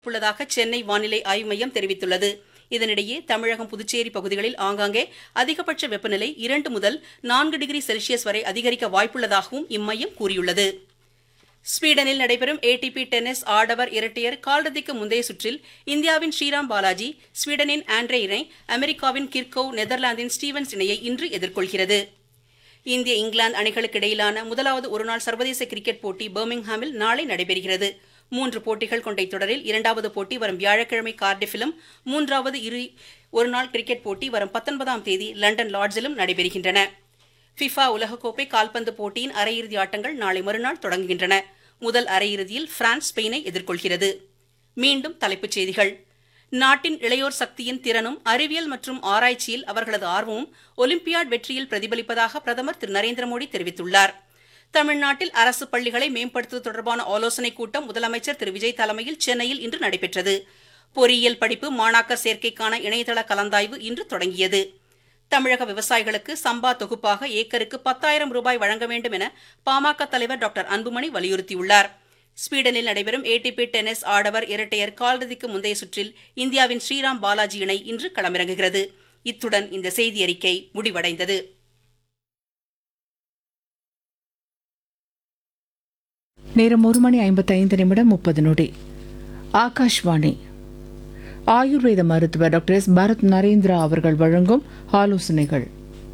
உள்ளதாக சென்னை வானிலை ஆய்வு மையம் தெரிவித்துள்ளது இதனிடையே தமிழகம் புதுச்சேரி பகுதிகளில் ஆங்காங்கே அதிகபட்ச வெப்பநிலை இரண்டு முதல் நான்கு டிகிரி செல்சியஸ் வரை அதிகரிக்க வாய்ப்புள்ளதாகவும் இம்மையம் கூறியுள்ளது ஸ்வீடனில் நடைபெறும் ஏடிபி டென்னிஸ் ஆடவர் இரட்டையர் காலிறுதிக்கு முந்தைய சுற்றில் இந்தியாவின் ஸ்ரீராம் பாலாஜி ஸ்வீடனின் ஆண்ட்ரே இணை அமெரிக்காவின் கிர்கோவ் நெதர்லாந்தின் ஸ்டீவன்ஸ் இணையை இன்று எதிர்கொள்கிறது இந்திய இங்கிலாந்து அணிகளுக்கு இடையிலான முதலாவது ஒருநாள் சர்வதேச கிரிக்கெட் போட்டி பர்மிங்ஹாமில் நாளை நடைபெறுகிறது மூன்று போட்டிகள் கொண்ட இத்தொடரில் இரண்டாவது போட்டி வரும் வியாழக்கிழமை கார்டிஃபிலும் மூன்றாவது இரு ஒருநாள் கிரிக்கெட் போட்டி வரும் பத்தொன்பதாம் தேதி லண்டன் லார்ட்ஸிலும் நடைபெறுகின்றன ஃபிஃபா உலகக்கோப்பை கால்பந்து போட்டியின் அரையிறுதி ஆட்டங்கள் நாளை மறுநாள் தொடங்குகின்றன முதல் அரையிறுதியில் பிரான்ஸ் ஸ்பெயினை எதிர்கொள்கிறது மீண்டும் தலைப்புச் செய்திகள் நாட்டின் இளையோர் சக்தியின் திறனும் அறிவியல் மற்றும் ஆராய்ச்சியில் அவர்களது ஆர்வமும் ஒலிம்பியாட் வெற்றியில் பிரதிபலிப்பதாக பிரதமர் திரு நரேந்திர மோடி தெரிவித்துள்ளார் தமிழ்நாட்டில் அரசு பள்ளிகளை மேம்படுத்துவது தொடர்பான ஆலோசனைக் கூட்டம் முதலமைச்சர் திரு விஜய் தலைமையில் சென்னையில் இன்று நடைபெற்றது பொறியியல் படிப்பு மாணாக்கர் சேர்க்கைக்கான இணையதள கலந்தாய்வு இன்று தொடங்கியது தமிழக விவசாயிகளுக்கு சம்பா தொகுப்பாக ஏக்கருக்கு பத்தாயிரம் ரூபாய் வழங்க வேண்டும் என பாமக தலைவர் டாக்டர் அன்புமணி வலியுறுத்தியுள்ளார் ஸ்வீடனில் நடைபெறும் ஏடிபி டென்னிஸ் ஆடவர் இரட்டையர் காலிறுதிக்கு முந்தைய சுற்றில் இந்தியாவின் ஸ்ரீராம் பாலாஜி இணை இன்று களமிறங்குகிறது இத்துடன் இந்த செய்தியறிக்கை முடிவடைந்தது நேரம் ஒரு மணி ஐம்பத்தைந்து நிமிடம் முப்பது நொடி ஆகாஷ்வாணி ஆயுர்வேத மருத்துவர் டாக்டர் எஸ் பரத் நரேந்திரா அவர்கள் வழங்கும் ஆலோசனைகள்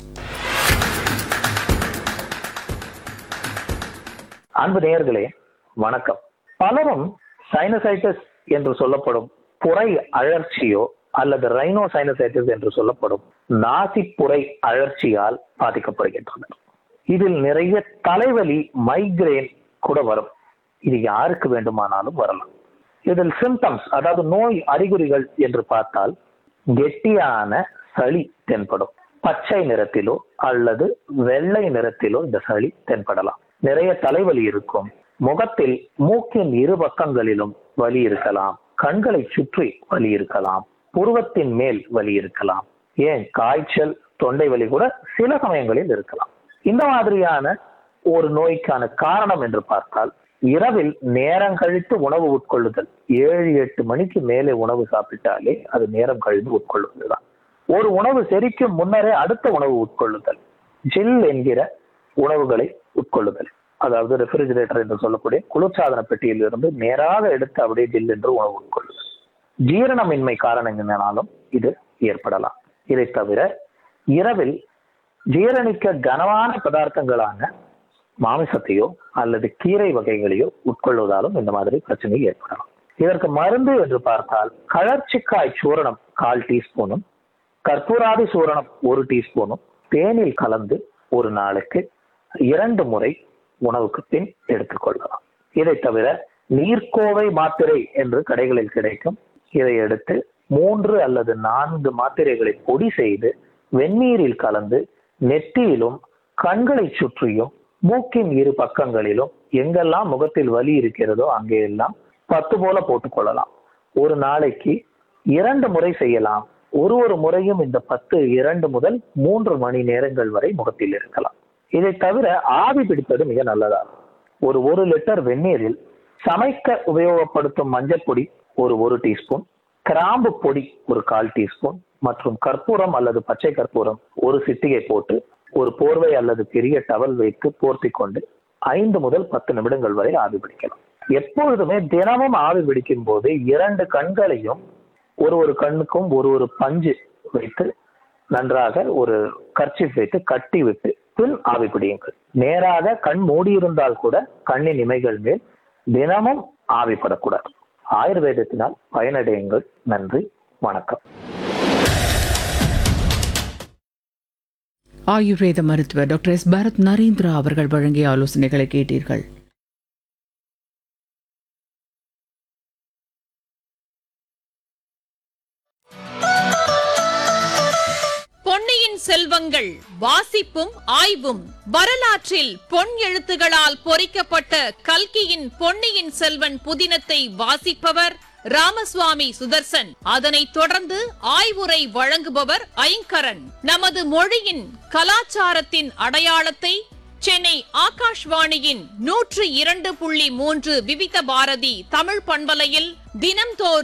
அன்பு நேயர்களே வணக்கம் பலரும் சைனசைட்டிஸ் என்று சொல்லப்படும் புரை அழற்சியோ அல்லது ரைனோ சைனசைட்டிஸ் என்று சொல்லப்படும் நாசிப்புரை அழற்சியால் பாதிக்கப்படுகின்றனர் இதில் நிறைய தலைவலி மைக்ரேன் கூட வரும் இது யாருக்கு வேண்டுமானாலும் வரலாம் இதில் சிம்டம்ஸ் அதாவது நோய் அறிகுறிகள் என்று பார்த்தால் கெட்டியான சளி தென்படும் பச்சை நிறத்திலோ அல்லது வெள்ளை நிறத்திலோ இந்த சளி தென்படலாம் நிறைய தலைவலி இருக்கும் முகத்தில் மூக்கின் இரு பக்கங்களிலும் வலி இருக்கலாம் கண்களை சுற்றி வலி இருக்கலாம் புருவத்தின் மேல் வலி இருக்கலாம் ஏன் காய்ச்சல் தொண்டை வலி கூட சில சமயங்களில் இருக்கலாம் இந்த மாதிரியான ஒரு நோய்க்கான காரணம் என்று பார்த்தால் இரவில் நேரம் கழித்து உணவு உட்கொள்ளுதல் ஏழு எட்டு மணிக்கு மேலே உணவு சாப்பிட்டாலே அது நேரம் கழித்து உட்கொள்ளுவதுதான் ஒரு உணவு செரிக்கும் முன்னரே அடுத்த உணவு உட்கொள்ளுதல் ஜில் என்கிற உணவுகளை உட்கொள்ளுதல் அதாவது ரெஃப்ரிஜிரேட்டர் என்று சொல்லக்கூடிய குளிர்சாதன பெட்டியில் இருந்து நேராக எடுத்து அப்படியே ஜில் என்று உணவு உட்கொள்ளுதல் ஜீரணமின்மை காரணங்களாலும் இது ஏற்படலாம் இதை தவிர இரவில் ஜீரணிக்க கனமான பதார்த்தங்களான மாமிசத்தையோ அல்லது கீரை வகைகளையோ உட்கொள்வதாலும் இந்த மாதிரி பிரச்சனை ஏற்படலாம் இதற்கு மருந்து என்று பார்த்தால் கழற்சிக்காய் சூரணம் கால் டீஸ்பூனும் கற்பூராதி சூரணம் ஒரு டீஸ்பூனும் தேனில் கலந்து ஒரு நாளுக்கு இரண்டு முறை உணவுக்கு பின் எடுத்துக்கொள்ளலாம் இதை தவிர நீர்க்கோவை மாத்திரை என்று கடைகளில் கிடைக்கும் இதை எடுத்து மூன்று அல்லது நான்கு மாத்திரைகளை பொடி செய்து வெந்நீரில் கலந்து நெற்றியிலும் கண்களை சுற்றியும் மூக்கின் இரு பக்கங்களிலும் எங்கெல்லாம் முகத்தில் வலி இருக்கிறதோ அங்கெல்லாம் பத்து போல போட்டுக்கொள்ளலாம் ஒரு நாளைக்கு இரண்டு முறை செய்யலாம் ஒரு ஒரு முறையும் இந்த பத்து இரண்டு முதல் மூன்று மணி நேரங்கள் வரை முகத்தில் இருக்கலாம் இதை தவிர ஆவி பிடிப்பது மிக நல்லதாகும் ஒரு ஒரு லிட்டர் வெந்நீரில் சமைக்க உபயோகப்படுத்தும் மஞ்சள் பொடி ஒரு ஒரு டீஸ்பூன் கிராம்பு பொடி ஒரு கால் டீஸ்பூன் மற்றும் கற்பூரம் அல்லது பச்சை கற்பூரம் ஒரு சிட்டிகை போட்டு ஒரு போர்வை அல்லது பெரிய டவல் வைத்து போர்த்தி கொண்டு ஐந்து முதல் பத்து நிமிடங்கள் வரை ஆவி பிடிக்கலாம் எப்பொழுதுமே தினமும் ஆவி பிடிக்கும் போது இரண்டு கண்களையும் ஒரு ஒரு கண்ணுக்கும் ஒரு ஒரு பஞ்சு வைத்து நன்றாக ஒரு கர்ச்சிப் வைத்து கட்டி விட்டு பின் ஆவி பிடியுங்கள் நேராக கண் மூடியிருந்தால் கூட கண்ணின் இமைகள் மேல் தினமும் ஆவிப்படக்கூடாது ஆயுர்வேதத்தினால் பயனடையுங்கள் நன்றி வணக்கம் ஆயுர்வேத மருத்துவர் டாக்டர் எஸ் பரத் நரேந்திரா அவர்கள் வழங்கிய ஆலோசனைகளை கேட்டீர்கள் பொன்னியின் செல்வங்கள் வாசிப்பும் ஆய்வும் வரலாற்றில் பொன் எழுத்துகளால் பொறிக்கப்பட்ட கல்கியின் பொன்னியின் செல்வன் புதினத்தை வாசிப்பவர் ராமசுவாமி சுதர்சன் அதனைத் தொடர்ந்து ஆய்வுரை வழங்குபவர் ஐங்கரன் நமது மொழியின் கலாச்சாரத்தின் அடையாளத்தை சென்னை ஆகாஷ்வாணியின் நூற்று இரண்டு புள்ளி மூன்று விவித பாரதி தமிழ் பண்பலையில் தினம்தோறும்